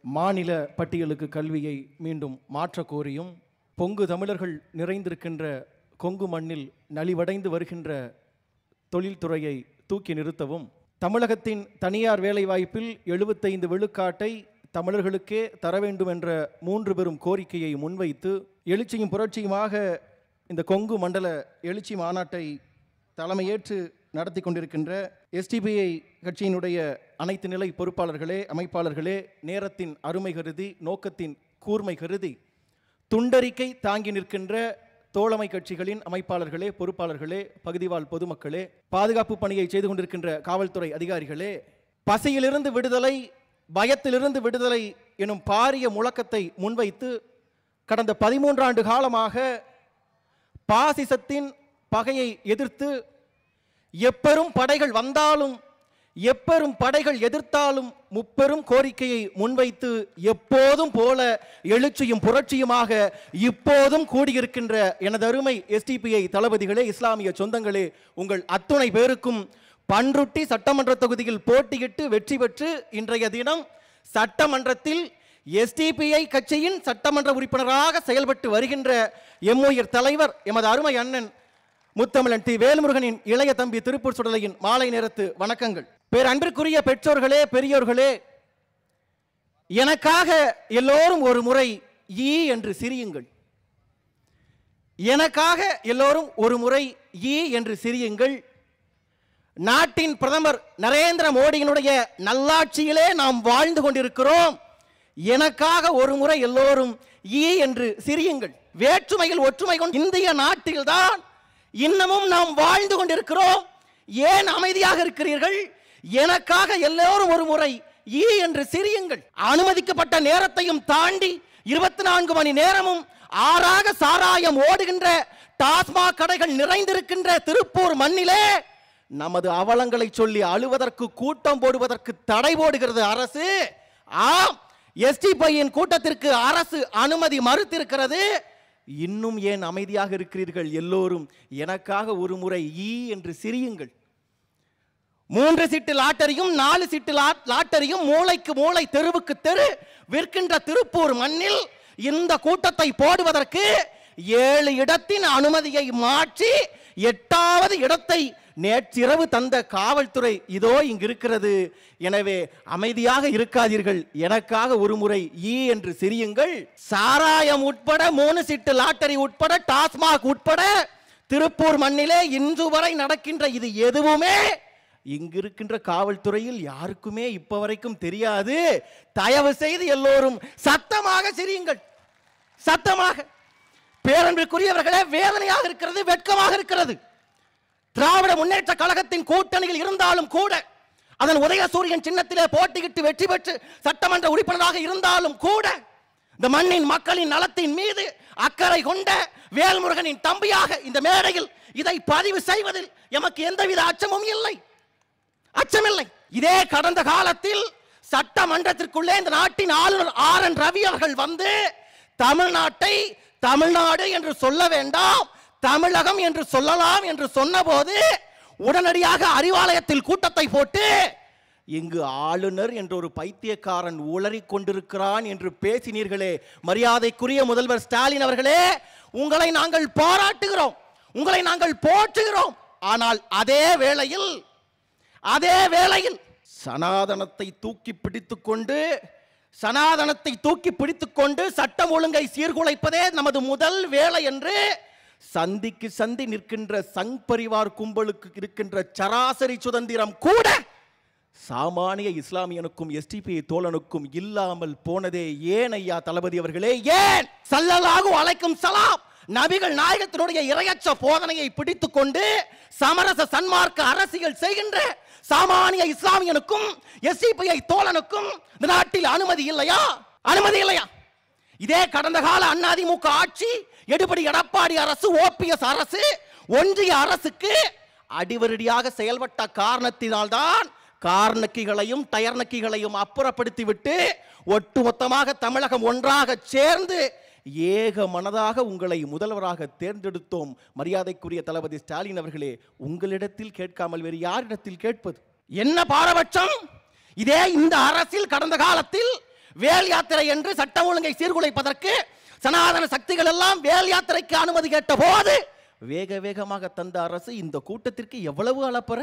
மாநில பட்டியலுக்கு கல்வியை மீண்டும் மாற்ற கோரியும் பொங்கு தமிழர்கள் நிறைந்திருக்கின்ற கொங்கு மண்ணில் நலிவடைந்து வருகின்ற தொழில்துறையை தூக்கி நிறுத்தவும் தமிழகத்தின் தனியார் வேலைவாய்ப்பில் எழுபத்தைந்து விழுக்காட்டை தமிழர்களுக்கே தர வேண்டும் என்ற மூன்று பெரும் கோரிக்கையை முன்வைத்து எழுச்சியும் புரட்சியுமாக இந்த கொங்கு மண்டல எழுச்சி மாநாட்டை தலைமையேற்று நடத்தி கொண்டிருக்கின்ற எஸ்டிபிஐ கட்சியினுடைய அனைத்து நிலை பொறுப்பாளர்களே அமைப்பாளர்களே நேரத்தின் அருமை கருதி நோக்கத்தின் கூர்மை கருதி துண்டறிக்கை தாங்கி நிற்கின்ற தோழமை கட்சிகளின் அமைப்பாளர்களே பொறுப்பாளர்களே பகுதிவாழ் பொதுமக்களே பாதுகாப்பு பணியை செய்து கொண்டிருக்கின்ற காவல்துறை அதிகாரிகளே பசியிலிருந்து விடுதலை பயத்திலிருந்து விடுதலை எனும் பாரிய முழக்கத்தை முன்வைத்து கடந்த பதிமூன்றாண்டு காலமாக பாசிசத்தின் பகையை எதிர்த்து எப்பெரும் படைகள் வந்தாலும் எப்பெரும் படைகள் எதிர்த்தாலும் முப்பெரும் கோரிக்கையை முன்வைத்து எப்போதும் போல எழுச்சியும் புரட்சியுமாக இப்போதும் கூடியிருக்கின்ற எனது அருமை எஸ்டிபிஐ தளபதிகளே இஸ்லாமிய சொந்தங்களே உங்கள் அத்துணை பேருக்கும் பன்ருட்டி சட்டமன்ற தொகுதியில் போட்டியிட்டு வெற்றி பெற்று இன்றைய தினம் சட்டமன்றத்தில் எஸ்டிபிஐ கட்சியின் சட்டமன்ற உறுப்பினராக செயல்பட்டு வருகின்ற எம்முயிர் தலைவர் எமது அருமை அண்ணன் முத்தமிழன் டி வேல்முருகனின் இளைய தம்பி திருப்பூர் சுடலையின் மாலை நேரத்து வணக்கங்கள் பேரன்பிற்குரிய பெற்றோர்களே பெரியோர்களே எனக்காக எல்லோரும் ஒரு முறை ஈ என்று சிரியுங்கள் எனக்காக எல்லோரும் ஒரு முறை ஈ என்று சிரியுங்கள் நாட்டின் பிரதமர் நரேந்திர மோடியினுடைய நல்லாட்சியிலே நாம் வாழ்ந்து கொண்டிருக்கிறோம் எனக்காக ஒரு முறை எல்லோரும் ஈ என்று சிரியுங்கள் வேற்றுமையில் ஒற்றுமை கொண்டு இந்திய நாட்டில்தான் இன்னமும் நாம் வாழ்ந்து கொண்டிருக்கிறோம் ஏன் அமைதியாக இருக்கிறீர்கள் எனக்காக எல்லோரும் ஒரு முறை ஈ என்று சிரியுங்கள் அனுமதிக்கப்பட்ட நேரத்தையும் தாண்டி இருபத்தி நான்கு மணி நேரமும் ஆறாக சாராயம் ஓடுகின்ற டாஸ்மாக் கடைகள் நிறைந்திருக்கின்ற திருப்பூர் மண்ணிலே நமது அவலங்களை சொல்லி அழுவதற்கு கூட்டம் போடுவதற்கு தடை போடுகிறது அரசு ஆம் எஸ்டி பையின் கூட்டத்திற்கு அரசு அனுமதி மறுத்திருக்கிறது இன்னும் ஏன் அமைதியாக இருக்கிறீர்கள் எல்லோரும் எனக்காக ஒரு முறை ஈ என்று சிரியுங்கள் மூன்று சீட்டு லாட்டரியும் நாலு சீட்டு லா- லாட்டரியும் மூளைக்கு மூளை தெருவுக்கு தெரு விற்கின்ற திருப்பூர் மண்ணில் இந்த கூட்டத்தை போடுவதற்கு ஏழு இடத்தின் அனுமதியை மாற்றி எட்டாவது இடத்தை நேற்றிரவு தந்த காவல்துறை இதோ இங்கு இருக்கிறது எனவே அமைதியாக இருக்காதீர்கள் எனக்காக ஒரு முறை ஈ என்று சிரியுங்கள் சாராயம் உட்பட மூணு சீட்டு லாட்டரி உட்பட டாஸ்மாக் உட்பட திருப்பூர் மண்ணிலே இன்று வரை நடக்கின்ற இது எதுவுமே இங்கு இருக்கின்ற காவல்துறையில் யாருக்குமே இப்ப வரைக்கும் தெரியாது தயவு செய்து எல்லோரும் சத்தமாக சிரியுங்கள் சத்தமாக பேரன்பிற்குரியவர்களே வேதனையாக இருக்கிறது வெட்கமாக இருக்கிறது திராவிட முன்னேற்ற கழகத்தின் கூட்டணியில் இருந்தாலும் கூட அதன் உதயசூரியன் சின்னத்திலே போட்டியிட்டு வெற்றி பெற்று சட்டமன்ற உறுப்பினராக இருந்தாலும் கூட இந்த மண்ணின் மக்களின் நலத்தின் மீது அக்கறை கொண்ட வேல்முருகனின் தம்பியாக இந்த மேடையில் இதை பதிவு செய்வதில் எமக்கு எந்தவித அச்சமும் இல்லை அச்சமில்லை இதே கடந்த காலத்தில் சட்டமன்றத்திற்குள்ளே இந்த நாட்டின் ஆளுநர் ஆர் என் ரவி அவர்கள் வந்து தமிழ்நாட்டை தமிழ்நாடு என்று சொல்ல வேண்டாம் தமிழகம் என்று சொல்லலாம் என்று சொன்னபோது உடனடியாக அறிவாலயத்தில் கூட்டத்தை போட்டு இங்கு ஆளுநர் என்ற ஒரு பைத்தியக்காரன் உளறிக் கொண்டிருக்கிறான் என்று பேசினீர்களே மரியாதைக்குரிய முதல்வர் ஸ்டாலின் அவர்களே உங்களை நாங்கள் பாராட்டுகிறோம் உங்களை நாங்கள் போற்றுகிறோம் ஆனால் அதே வேளையில் அதே வேளையில் சனாதனத்தை தூக்கி பிடித்துக் கொண்டு சனாதனத்தை தூக்கி பிடித்துக் கொண்டு சட்டம் ஒழுங்கை சீர்குலைப்பதே நமது முதல் வேலை என்று சந்திக்கு சந்தி நிற்கின்ற சங் பரிவார் கும்பலுக்கு இருக்கின்ற சராசரி சுதந்திரம் கூட சாமானிய இஸ்லாமியனுக்கும் எஸ்டிபி தோழனுக்கும் இல்லாமல் போனதே ஏன் ஐயா தளபதி அவர்களே ஏன் சல்லல்லாஹு அலைக்கும் சலாம் நபிகள் நாயகத்தினுடைய இரையற்ற போதனையை பிடித்துக் கொண்டு சமரச சன்மார்க்க அரசியல் செய்கின்ற சாமானிய இஸ்லாமியனுக்கும் எஸ்டிபிஐ தோழனுக்கும் இந்த நாட்டில் அனுமதி இல்லையா அனுமதி இல்லையா இதே கடந்த கால அதிமுக ஆட்சி எடுபடி எடப்பாடி அரசு ஓபிஎஸ் அரசு ஒன்றிய அரசுக்கு அடிவருடியாக செயல்பட்ட காரணத்தினால்தான் கார் நக்கிகளையும் டயர் நக்கிகளையும் அப்புறப்படுத்திவிட்டு ஒட்டுமொத்தமாக தமிழகம் ஒன்றாக சேர்ந்து ஏக மனதாக உங்களை முதல்வராக தேர்ந்தெடுத்தோம் மரியாதைக்குரிய தளபதி ஸ்டாலின் அவர்களே உங்களிடத்தில் கேட்காமல் வேறு யாரிடத்தில் கேட்பது என்ன பாரபட்சம் இதே இந்த அரசில் கடந்த காலத்தில் வேல் யாத்திரை என்று சட்டம் ஒழுங்கை சீர்குலைப்பதற்கு சனாதன சக்திகள் எல்லாம் வேல் யாத்திரைக்கு அனுமதி கேட்ட போது வேக வேகமாக தந்த அரசு இந்த கூட்டத்திற்கு எவ்வளவு அளப்பற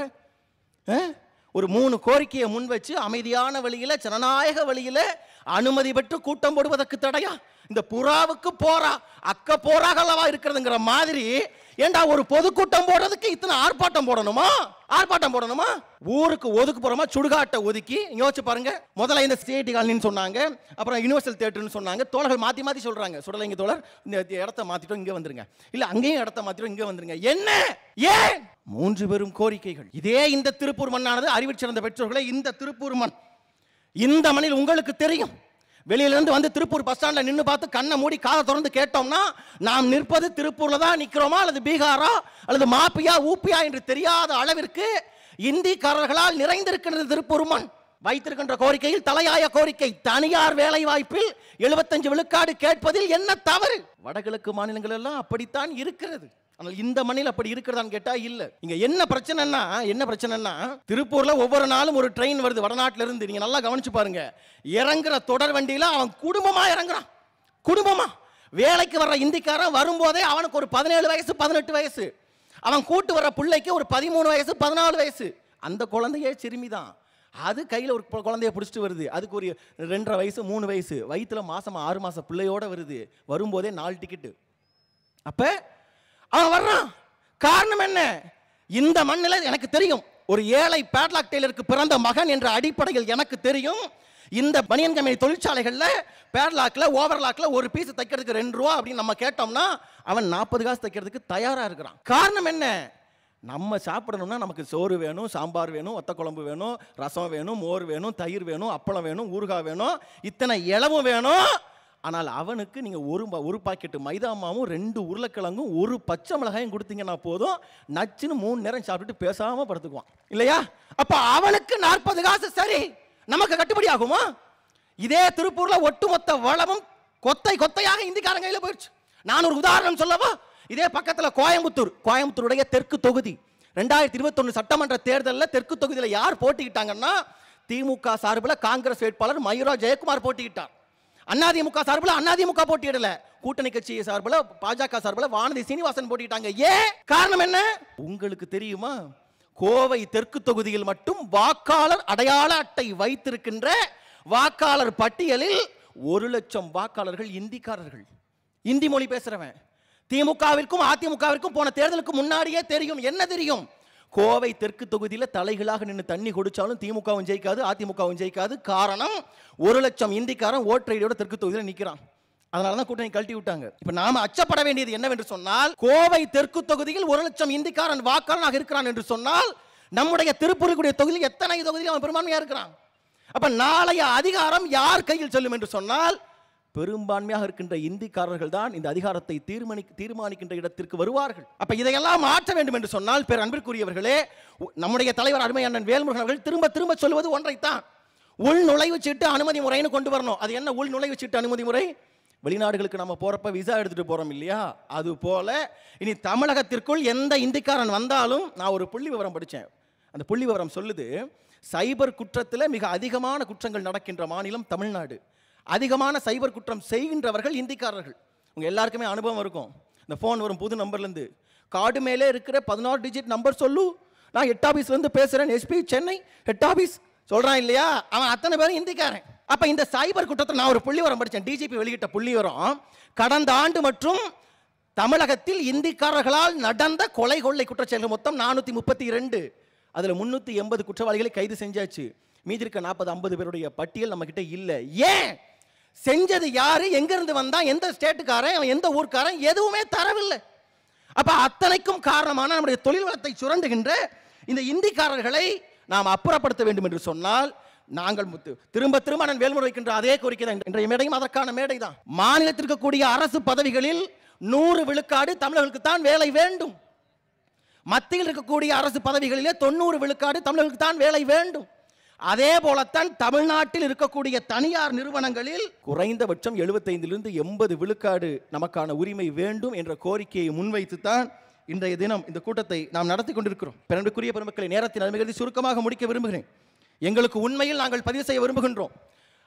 அஹ்? ஒரு மூணு கோரிக்கையை முன் வச்சு அமைதியான வழியில ஜனநாயக வழியில அனுமதி பெற்று கூட்டம் போடுவதற்கு தடையா இந்த புறாவுக்கு போரா அக்க போராகலவா இருக்கிறதுங்கிற மாதிரி ஏண்டா ஒரு பொதுக்கூட்டம் போடுறதுக்கு இத்தனை ஆர்ப்பாட்டம் போடணுமா ஆர்ப்பாட்டம் போடணுமா ஊருக்கு ஒதுக்கு போறோமா சுடுகாட்டை ஒதுக்கி யோசிச்சு பாருங்க முதல்ல இந்த சிஐடி காலனின்னு சொன்னாங்க அப்புறம் யுனிவர்சல் தேட்டர்னு சொன்னாங்க தோழர்கள் மாத்தி மாத்தி சொல்றாங்க சுடலைங்க தோழர் இந்த இடத்த மாத்திட்டோம் இங்க வந்துருங்க இல்ல அங்கேயும் இடத்த மாத்திட்டோம் இங்க வந்துருங்க என்ன ஏன் மூன்று பெரும் கோரிக்கைகள் இதே இந்த திருப்பூர் மண்ணானது அறிவு சிறந்த பெற்றோர்களே இந்த திருப்பூர் மண் இந்த மண்ணில் உங்களுக்கு தெரியும் வெளியில இருந்து வந்து திருப்பூர் பஸ் ஸ்டாண்ட்ல நின்னு பார்த்து கண்ணை மூடி காதை திறந்து கேட்டோம்னா நாம் நிற்பது திருப்பூர்ல தான் நிக்கிறோமா அல்லது பீகாரா அல்லது மாப்பியா ஊப்பியா என்று தெரியாத அளவிற்கு இந்திக்காரர்களால் நிறைந்திருக்கிறது திருப்பூர் மண் வைத்திருக்கின்ற கோரிக்கையில் தலையாய கோரிக்கை தனியார் வேலை வாய்ப்பில் எழுபத்தஞ்சு விழுக்காடு கேட்பதில் என்ன தவறு வடகிழக்கு மாநிலங்கள் எல்லாம் அப்படித்தான் இருக்கிறது ஆனால் இந்த மண்ணில் அப்படி இருக்கிறதான்னு கேட்டா இல்ல இங்க என்ன பிரச்சனைன்னா என்ன பிரச்சனைன்னா திருப்பூர்ல ஒவ்வொரு நாளும் ஒரு ட்ரெயின் வருது வடநாட்டுல இருந்து நீங்க நல்லா கவனிச்சு பாருங்க இறங்குற தொடர் வண்டியில அவன் குடும்பமா இறங்குறான் குடும்பமா வேலைக்கு வர்ற இந்திக்காரன் வரும்போதே அவனுக்கு ஒரு பதினேழு வயசு பதினெட்டு வயசு அவன் கூட்டு வர்ற பிள்ளைக்கு ஒரு பதிமூணு வயசு பதினாலு வயசு அந்த குழந்தையே சிறுமி தான் அது கையில் ஒரு கு- குழந்தைய பிடிச்சிட்டு வருது அதுக்கு ஒரு ரெண்டரை வயசு மூணு வயசு வயிற்றுல மாசமா ஆறு மாசம் பிள்ளையோட வருது வரும்போதே நாலு டிக்கெட்டு அப்ப அவன் வர்றான் காரணம் என்ன இந்த மண்ணில் எனக்கு தெரியும் ஒரு ஏழை பேட்லாக் டெய்லருக்கு பிறந்த மகன் என்ற அடிப்படையில் எனக்கு தெரியும் இந்த பனியன் கம்பெனி தொழிற்சாலைகளில் பேட்லாக்ல ஓவர்லாக்ல ஒரு பீஸ் தைக்கிறதுக்கு ரெண்டு ரூபா அப்படின்னு நம்ம கேட்டோம்னா அவன் நாற்பது காசு தைக்கிறதுக்கு தயாரா இருக்கிறான் காரணம் என்ன நம்ம சாப்பிடணும்னா நமக்கு சோறு வேணும் சாம்பார் வேணும் ஒத்த குழம்பு வேணும் ரசம் வேணும் மோர் வேணும் தயிர் வேணும் அப்பளம் வேணும் ஊறுகாய் வேணும் இத்தனை இளவும் வேணும் ஆனால் அவனுக்கு நீங்கள் ஒரு ப- ஒரு பாக்கெட்டு மைதா மாவும் ரெண்டு உருளைக்கிழங்கும் ஒரு பச்சை மிளகாயும் கொடுத்தீங்கன்னா போதும் நச்சுன்னு மூணு நேரம் சாப்பிட்டுட்டு பேசாம படுத்துக்குவான் இல்லையா அப்ப அவனுக்கு நாற்பது காசு சரி நமக்கு கட்டுப்படி ஆகுமா இதே திருப்பூர்ல ஒட்டுமொத்த வளமும் கொத்தை கொத்தையாக இந்திக்காரங்க கையில போயிடுச்சு நான் ஒரு உதாரணம் சொல்லவா இதே பக்கத்துல கோயம்புத்தூர் கோயம்புத்தூருடைய தெற்கு தொகுதி ரெண்டாயிரத்தி இருபத்தொன்னு சட்டமன்ற தேர்தலில் தெற்கு தொகுதியில் யார் போட்டிக்கிட்டாங்கன்னா திமுக சார்பில் காங்கிரஸ் வேட்பாளர் மயூரா ஜெயக்குமார் போட்டிக்கிட்டார் அதிமுக சார்பில் அதிமுக போட்டியிடல கூட்டணி கட்சி சார்பில் பாஜக சார்பில் வானதி சீனிவாசன் போட்டிட்டாங்க ஏன் காரணம் என்ன உங்களுக்கு தெரியுமா கோவை தெற்கு தொகுதியில் மட்டும் வாக்காளர் அடையாள அட்டை வைத்திருக்கின்ற வாக்காளர் பட்டியலில் ஒரு லட்சம் வாக்காளர்கள் இந்திக்காரர்கள் இந்தி மொழி பேசுறவன் திமுகவிற்கும் அதிமுகவிற்கும் போன தேர்தலுக்கு முன்னாடியே தெரியும் என்ன தெரியும் கோவை தெற்கு தொகுதியில் தலைகளாக நின்று தண்ணி குடிச்சாலும் திமுகவும் ஜெயிக்காது அதிமுகவும் ஜெயிக்காது காரணம் ஒரு லட்சம் இந்திக்காரன் ஓட்டர் ஐடியோட தெற்கு தொகுதியில் நிற்கிறான் அதனால தான் கூட்டணி கழட்டி விட்டாங்க இப்ப நாம அச்சப்பட வேண்டியது என்னவென்று சொன்னால் கோவை தெற்கு தொகுதியில் ஒரு லட்சம் இந்திக்காரன் வாக்காளனாக இருக்கிறான் என்று சொன்னால் நம்முடைய திருப்பூருக்குடைய தொகுதியில் எத்தனை தொகுதியில் அவன் பெரும்பான்மையா இருக்கிறான் அப்ப நாளைய அதிகாரம் யார் கையில் செல்லும் என்று சொன்னால் பெரும்பான்மையாக இருக்கின்ற இந்திக்காரர்கள் தான் இந்த அதிகாரத்தை தீர்மானி தீர்மானிக்கின்ற இடத்திற்கு வருவார்கள் அப்ப இதையெல்லாம் மாற்ற வேண்டும் என்று சொன்னால் பேர் அன்பிற்குரியவர்களே உ- நம்முடைய தலைவர் அருமை அண்ணன் வேல்முருகன் அவர்கள் திரும்ப திரும்ப சொல்வது ஒன்றைத்தான் உள் நுழைவு சீட்டு அனுமதி முறைன்னு கொண்டு வரணும் அது என்ன உள் நுழைவு சீட்டு அனுமதி முறை வெளிநாடுகளுக்கு நம்ம போறப்ப விசா எடுத்துட்டு போறோம் இல்லையா அது போல இனி தமிழகத்திற்குள் எந்த இந்திக்காரன் வந்தாலும் நான் ஒரு புள்ளி விவரம் படித்தேன் அந்த புள்ளி விவரம் சொல்லுது சைபர் குற்றத்தில் மிக அதிகமான குற்றங்கள் நடக்கின்ற மாநிலம் தமிழ்நாடு அதிகமான சைபர் குற்றம் செய்கின்றவர்கள் இந்திக்காரர்கள் உங்க எல்லாருக்குமே அனுபவம் இருக்கும் இந்த ஃபோன் வரும் புது நம்பர்லேருந்து கார்டு மேலே இருக்கிற பதினாறு டிஜிட் நம்பர் சொல்லு நான் ஹெட் ஆஃபீஸ்லேருந்து பேசுகிறேன் எஸ்பி சென்னை ஹெட் ஆஃபீஸ் சொல்கிறான் இல்லையா அவன் அத்தனை பேரும் இந்திக்காரன் அப்போ இந்த சைபர் குற்றத்தை நான் ஒரு புள்ளி வரம் படித்தேன் டிஜிபி வெளியிட்ட புள்ளி வரம் கடந்த ஆண்டு மற்றும் தமிழகத்தில் இந்திக்காரர்களால் நடந்த கொலை கொள்ளை குற்றச்செயல்கள் மொத்தம் நானூற்றி முப்பத்தி இரண்டு அதில் முந்நூற்றி எண்பது குற்றவாளிகளை கைது செஞ்சாச்சு மீதி இருக்க நாற்பது ஐம்பது பேருடைய பட்டியல் நம்மக்கிட்ட இல்லை ஏன் செஞ்சது யாரு எங்கிருந்து வந்தா எந்த ஸ்டேட்டுக்காரன் அவன் எந்த ஊர்க்காரன் எதுவுமே தரவில்லை அப்ப அத்தனைக்கும் காரணமான நம்முடைய தொழில் வளத்தை சுரண்டுகின்ற இந்த இந்திக்காரர்களை நாம் அப்புறப்படுத்த வேண்டும் என்று சொன்னால் நாங்கள் முத்து- திரும்ப திரும்ப நான் வேல்முறை வைக்கின்ற அதே கோரிக்கை தான் இன்றைய மேடையும் அதற்கான மேடை தான் மாநிலத்தில் இருக்கக்கூடிய அரசு பதவிகளில் நூறு விழுக்காடு தமிழர்களுக்கு தான் வேலை வேண்டும் மத்தியில் இருக்கக்கூடிய அரசு பதவிகளிலே தொண்ணூறு விழுக்காடு தமிழர்களுக்கு தான் வேலை வேண்டும் அதே போலத்தான் தமிழ்நாட்டில் இருக்கக்கூடிய தனியார் நிறுவனங்களில் குறைந்தபட்சம் எழுபத்தைந்திலிருந்து எண்பது விழுக்காடு நமக்கான உரிமை வேண்டும் என்ற கோரிக்கையை முன்வைத்துத்தான் இன்றைய தினம் இந்த கூட்டத்தை நாம் நடத்தி கொண்டிருக்கிறோம் பிறனுக்குரிய பெருமக்களை நேரத்தின் அருமைகளை சுருக்கமாக முடிக்க விரும்புகிறேன் எங்களுக்கு உண்மையில் நாங்கள் பதிவு செய்ய விரும்புகின்றோம்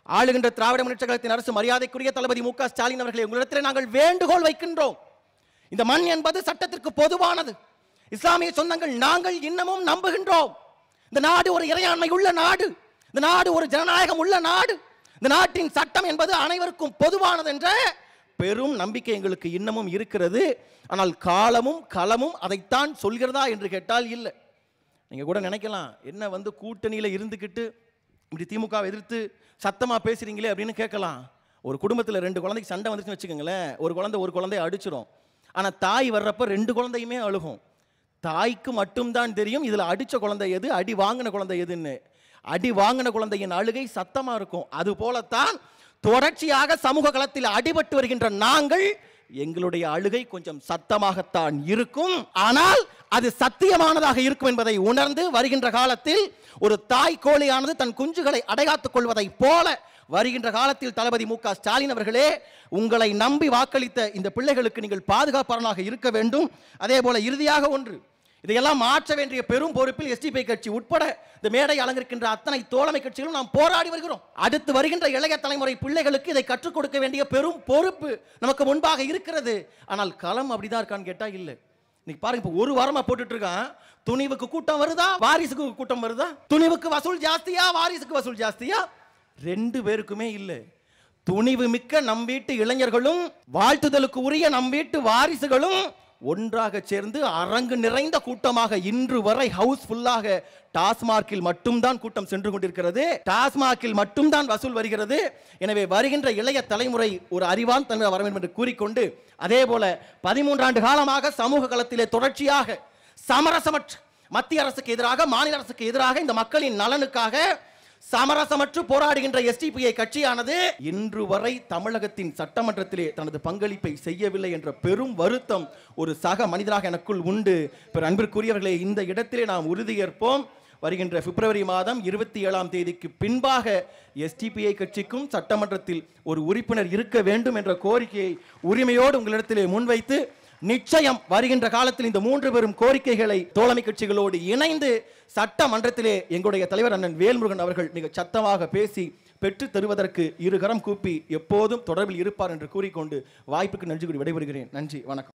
ஆளுகின்ற திராவிட முன்னேற்ற கழகத்தின் அரசு மரியாதைக்குரிய தளபதி மு க ஸ்டாலின் அவர்களை உங்களிடத்தில் நாங்கள் வேண்டுகோள் வைக்கின்றோம் இந்த மண் என்பது சட்டத்திற்கு பொதுவானது இஸ்லாமிய சொந்தங்கள் நாங்கள் இன்னமும் நம்புகின்றோம் இந்த நாடு ஒரு இறையாண்மை உள்ள நாடு இந்த நாடு ஒரு ஜனநாயகம் உள்ள நாடு இந்த நாட்டின் சட்டம் என்பது அனைவருக்கும் பொதுவானது என்ற பெரும் நம்பிக்கை எங்களுக்கு இன்னமும் இருக்கிறது ஆனால் காலமும் களமும் அதைத்தான் சொல்கிறதா என்று கேட்டால் இல்லை நீங்கள் கூட நினைக்கலாம் என்ன வந்து கூட்டணியில் இருந்துக்கிட்டு இப்படி திமுக எதிர்த்து சத்தமாக பேசுகிறீங்களே அப்படின்னு கேட்கலாம் ஒரு குடும்பத்தில் ரெண்டு குழந்தைக்கு சண்டை வந்துச்சுன்னு வச்சுக்கோங்களேன் ஒரு குழந்தை ஒரு குழந்தைய அடிச்சிரும் ஆனால் தாய் வர்றப்ப ரெண்டு குழந்தையுமே அழுகும் தாய்க்கு மட்டும்தான் தெரியும் இதில் அடித்த குழந்தை எது அடி வாங்கின குழந்தை எதுன்னு அடி வாங்கின குழந்தையின் அழுகை சத்தமாக இருக்கும் அது போலத்தான் தொடர்ச்சியாக சமூக களத்தில் அடிபட்டு வருகின்ற நாங்கள் எங்களுடைய அழுகை கொஞ்சம் சத்தமாகத்தான் இருக்கும் ஆனால் அது சத்தியமானதாக இருக்கும் என்பதை உணர்ந்து வருகின்ற காலத்தில் ஒரு தாய் கோழியானது தன் குஞ்சுகளை அடைகாத்துக் கொள்வதைப் போல வருகின்ற காலத்தில் தளபதி மு க ஸ்டாலின் அவர்களே உங்களை நம்பி வாக்களித்த இந்த பிள்ளைகளுக்கு நீங்கள் பாதுகாப்பாளனாக இருக்க வேண்டும் அதே போல இறுதியாக ஒன்று இதையெல்லாம் மாற்ற வேண்டிய பெரும் பொறுப்பில் எஸ்டிபி கட்சி உட்பட இந்த மேடை அலங்கரிக்கின்ற அத்தனை தோழமை கட்சிகளும் நாம் போராடி வருகிறோம் அடுத்து வருகின்ற இளைய தலைமுறை பிள்ளைகளுக்கு இதை கற்றுக் கொடுக்க வேண்டிய பெரும் பொறுப்பு நமக்கு முன்பாக இருக்கிறது ஆனால் களம் அப்படிதான் இருக்கான்னு கேட்டா இல்லை இன்னைக்கு பாருங்க இப்போ ஒரு வாரமா போட்டுட்டு இருக்கான் துணிவுக்கு கூட்டம் வருதா வாரிசுக்கு கூட்டம் வருதா துணிவுக்கு வசூல் ஜாஸ்தியா வாரிசுக்கு வசூல் ஜாஸ்தியா ரெண்டு பேருக்குமே இல்லை துணிவு மிக்க நம் வீட்டு இளைஞர்களும் வாழ்த்துதலுக்கு உரிய நம் வீட்டு வாரிசுகளும் ஒன்றாக சேர்ந்து அரங்கு நிறைந்த கூட்டமாக இன்று வரை ஹவுஸ் ஃபுல்லாக டாஸ்மார்க்கில் மட்டும்தான் கூட்டம் சென்று கொண்டிருக்கிறது டாஸ்மார்க்கில் மட்டும்தான் வசூல் வருகிறது எனவே வருகின்ற இளைய தலைமுறை ஒரு அறிவான் தன்மை வர வேண்டும் என்று கூறிக்கொண்டு அதே போல பதிமூன்றாண்டு காலமாக சமூக களத்திலே தொடர்ச்சியாக சமரசமற்ற மத்திய அரசுக்கு எதிராக மாநில அரசுக்கு எதிராக இந்த மக்களின் நலனுக்காக சமரசமற்று போராடுகின்ற எஸ்டிபிஐ கட்சியானது இன்று வரை தமிழகத்தின் சட்டமன்றத்திலே தனது பங்களிப்பை செய்யவில்லை என்ற பெரும் வருத்தம் ஒரு சக மனிதராக எனக்குள் உண்டு பிற அன்பிற்குரியவர்களே இந்த இடத்திலே நாம் உறுதியேற்போம் வருகின்ற பிப்ரவரி மாதம் இருபத்தி ஏழாம் தேதிக்கு பின்பாக எஸ்டிபிஐ கட்சிக்கும் சட்டமன்றத்தில் ஒரு உறுப்பினர் இருக்க வேண்டும் என்ற கோரிக்கையை உரிமையோடு உங்களிடத்திலே முன்வைத்து நிச்சயம் வருகின்ற காலத்தில் இந்த மூன்று பெரும் கோரிக்கைகளை தோழமை கட்சிகளோடு இணைந்து சட்டமன்றத்திலே எங்களுடைய தலைவர் அண்ணன் வேல்முருகன் அவர்கள் மிக சத்தமாக பேசி பெற்று தருவதற்கு இருகரம் கூப்பி எப்போதும் தொடர்பில் இருப்பார் என்று கூறிக்கொண்டு வாய்ப்புக்கு நன்றி கூறி விடைபெறுகிறேன் நன்றி வணக்கம்